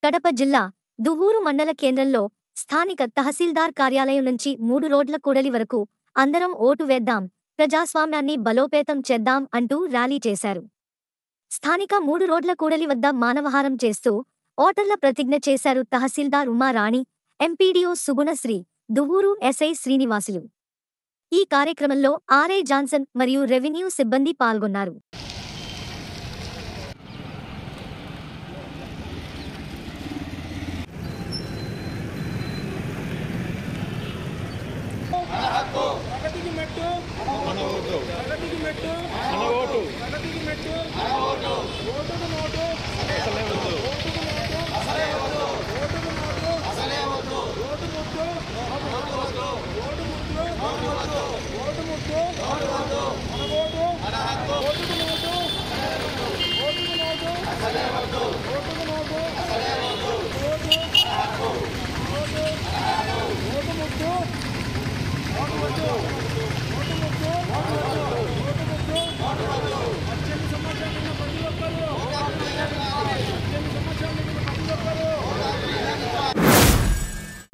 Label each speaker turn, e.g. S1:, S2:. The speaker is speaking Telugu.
S1: కడప జిల్లా దువ్వూరు మండల కేంద్రంలో స్థానిక తహసీల్దార్ కార్యాలయం నుంచి మూడు రోడ్ల కూడలి వరకు అందరం ఓటు వేద్దాం ప్రజాస్వామ్యాన్ని బలోపేతం చేద్దాం అంటూ ర్యాలీ చేశారు స్థానిక మూడు రోడ్ల కూడలి వద్ద మానవహారం చేస్తూ ఓటర్ల ప్రతిజ్ఞ చేశారు తహసీల్దార్ ఉమారాణి ఎంపీడీఓ సుగుణశ్రీ దువ్వూరు ఎస్ఐ శ్రీనివాసులు ఈ కార్యక్రమంలో ఆర్ఐ జాన్సన్ మరియు రెవెన్యూ సిబ్బంది పాల్గొన్నారు
S2: ప్రగతికి మెట్టు ప్రగతికి మెట్టు ప్రగతికి మెట్టు ఓటుకు నోటు ఓటుకు నోటు ఓటుకు నోటు ఓటు ముద్దు ఓటు ముద్దు ఓటు ముద్దు మన ఓటు ఓటుకు నోటు ఓటుకు నోటు ఓటుకు